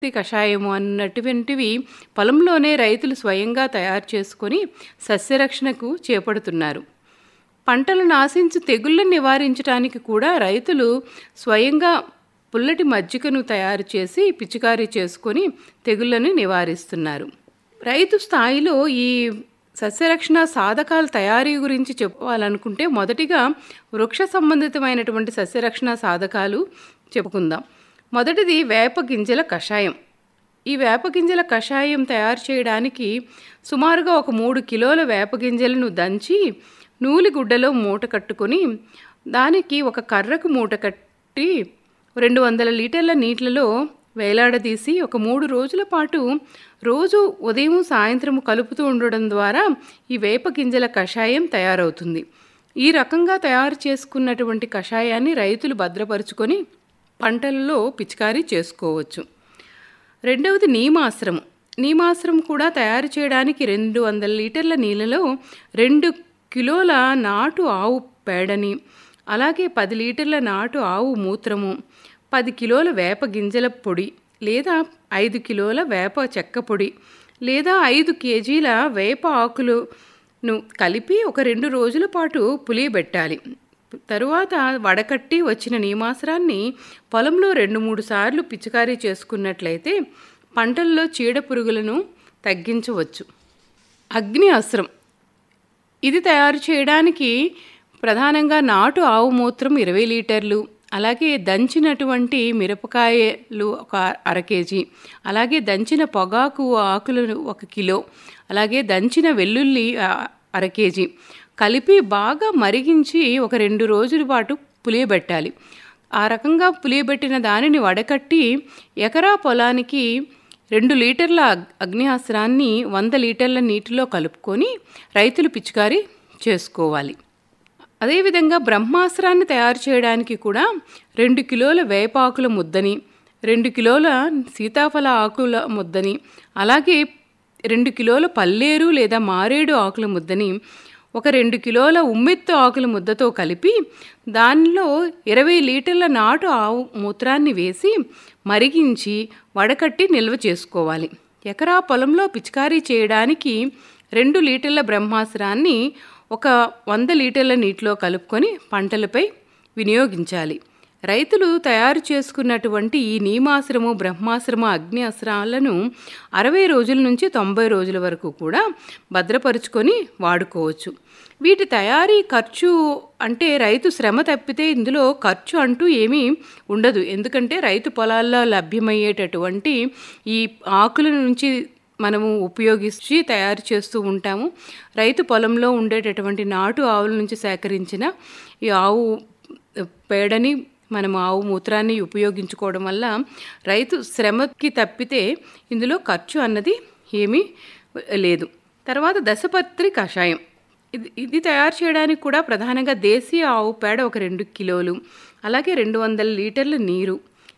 కషాయము అన్నటువంటివి పొలంలోనే రైతులు స్వయంగా తయారు చేసుకొని సస్యరక్షణకు చేపడుతున్నారు పంటలను ఆశించి తెగుళ్లను నివారించడానికి కూడా రైతులు స్వయంగా పుల్లటి మజ్జిగను తయారు చేసి పిచికారీ చేసుకొని తెగుళ్లను నివారిస్తున్నారు రైతు స్థాయిలో ఈ సస్యరక్షణ సాధకాల తయారీ గురించి చెప్పాలనుకుంటే మొదటిగా వృక్ష సంబంధితమైనటువంటి సస్యరక్షణ సాధకాలు చెప్పుకుందాం మొదటిది వేప గింజల కషాయం ఈ వేప గింజల కషాయం తయారు చేయడానికి సుమారుగా ఒక మూడు కిలోల వేప గింజలను దంచి నూలి గుడ్డలో మూట కట్టుకొని దానికి ఒక కర్రకు మూట కట్టి రెండు వందల లీటర్ల నీటిలో వేలాడదీసి ఒక మూడు రోజుల పాటు రోజు ఉదయం సాయంత్రం కలుపుతూ ఉండడం ద్వారా ఈ వేప గింజల కషాయం తయారవుతుంది ఈ రకంగా తయారు చేసుకున్నటువంటి కషాయాన్ని రైతులు భద్రపరుచుకొని పంటలలో పిచికారీ చేసుకోవచ్చు రెండవది నీమాశ్రమం నీమాశ్రం కూడా తయారు చేయడానికి రెండు వందల లీటర్ల నీళ్ళలో రెండు కిలోల నాటు ఆవు పేడని అలాగే పది లీటర్ల నాటు ఆవు మూత్రము పది కిలోల వేప గింజల పొడి లేదా ఐదు కిలోల వేప చెక్క పొడి లేదా ఐదు కేజీల వేప ఆకులను కలిపి ఒక రెండు రోజుల పాటు పులియబెట్టాలి తరువాత వడకట్టి వచ్చిన నీమాసరాన్ని పొలంలో రెండు మూడు సార్లు పిచికారీ చేసుకున్నట్లయితే పంటల్లో చీడ పురుగులను తగ్గించవచ్చు అగ్ని అస్త్రం ఇది తయారు చేయడానికి ప్రధానంగా నాటు ఆవు మూత్రం ఇరవై లీటర్లు అలాగే దంచినటువంటి మిరపకాయలు ఒక అర కేజీ అలాగే దంచిన పొగాకు ఆకులు ఒక కిలో అలాగే దంచిన వెల్లుల్లి ఆ, అర కేజీ కలిపి బాగా మరిగించి ఒక రెండు రోజుల పాటు పులియబెట్టాలి ఆ రకంగా పులియబెట్టిన దానిని వడకట్టి ఎకరా పొలానికి రెండు లీటర్ల అగ్- అగ్నిహాస్త్రాన్ని వంద లీటర్ల నీటిలో కలుపుకొని రైతులు పిచికారీ చేసుకోవాలి అదేవిధంగా బ్రహ్మాస్త్రాన్ని తయారు చేయడానికి కూడా రెండు కిలోల వేపాకుల ముద్దని రెండు కిలోల సీతాఫల ఆకుల ముద్దని అలాగే రెండు కిలోల పల్లేరు లేదా మారేడు ఆకుల ముద్దని ఒక రెండు కిలోల ఉమ్మెత్తు ఆకుల ముద్దతో కలిపి దానిలో ఇరవై లీటర్ల నాటు ఆవు మూత్రాన్ని వేసి మరిగించి వడకట్టి నిల్వ చేసుకోవాలి ఎకరా పొలంలో పిచికారీ చేయడానికి రెండు లీటర్ల బ్రహ్మాస్త్రాన్ని ఒక వంద లీటర్ల నీటిలో కలుపుకొని పంటలపై వినియోగించాలి రైతులు తయారు చేసుకున్నటువంటి ఈ నీమాశ్రము బ్రహ్మాశ్రమ అగ్ని అస్త్రాలను అరవై రోజుల నుంచి తొంభై రోజుల వరకు కూడా భద్రపరుచుకొని వాడుకోవచ్చు వీటి తయారీ ఖర్చు అంటే రైతు శ్రమ తప్పితే ఇందులో ఖర్చు అంటూ ఏమీ ఉండదు ఎందుకంటే రైతు పొలాల్లో లభ్యమయ్యేటటువంటి ఈ ఆకుల నుంచి మనము ఉపయోగించి తయారు చేస్తూ ఉంటాము రైతు పొలంలో ఉండేటటువంటి నాటు ఆవుల నుంచి సేకరించిన ఈ ఆవు పేడని మనం ఆవు మూత్రాన్ని ఉపయోగించుకోవడం వల్ల రైతు శ్రమకి తప్పితే ఇందులో ఖర్చు అన్నది ఏమీ లేదు తర్వాత దశపత్రి కషాయం ఇది ఇది తయారు చేయడానికి కూడా ప్రధానంగా దేశీయ ఆవు పేడ ఒక రెండు కిలోలు అలాగే రెండు వందల లీటర్ల నీరు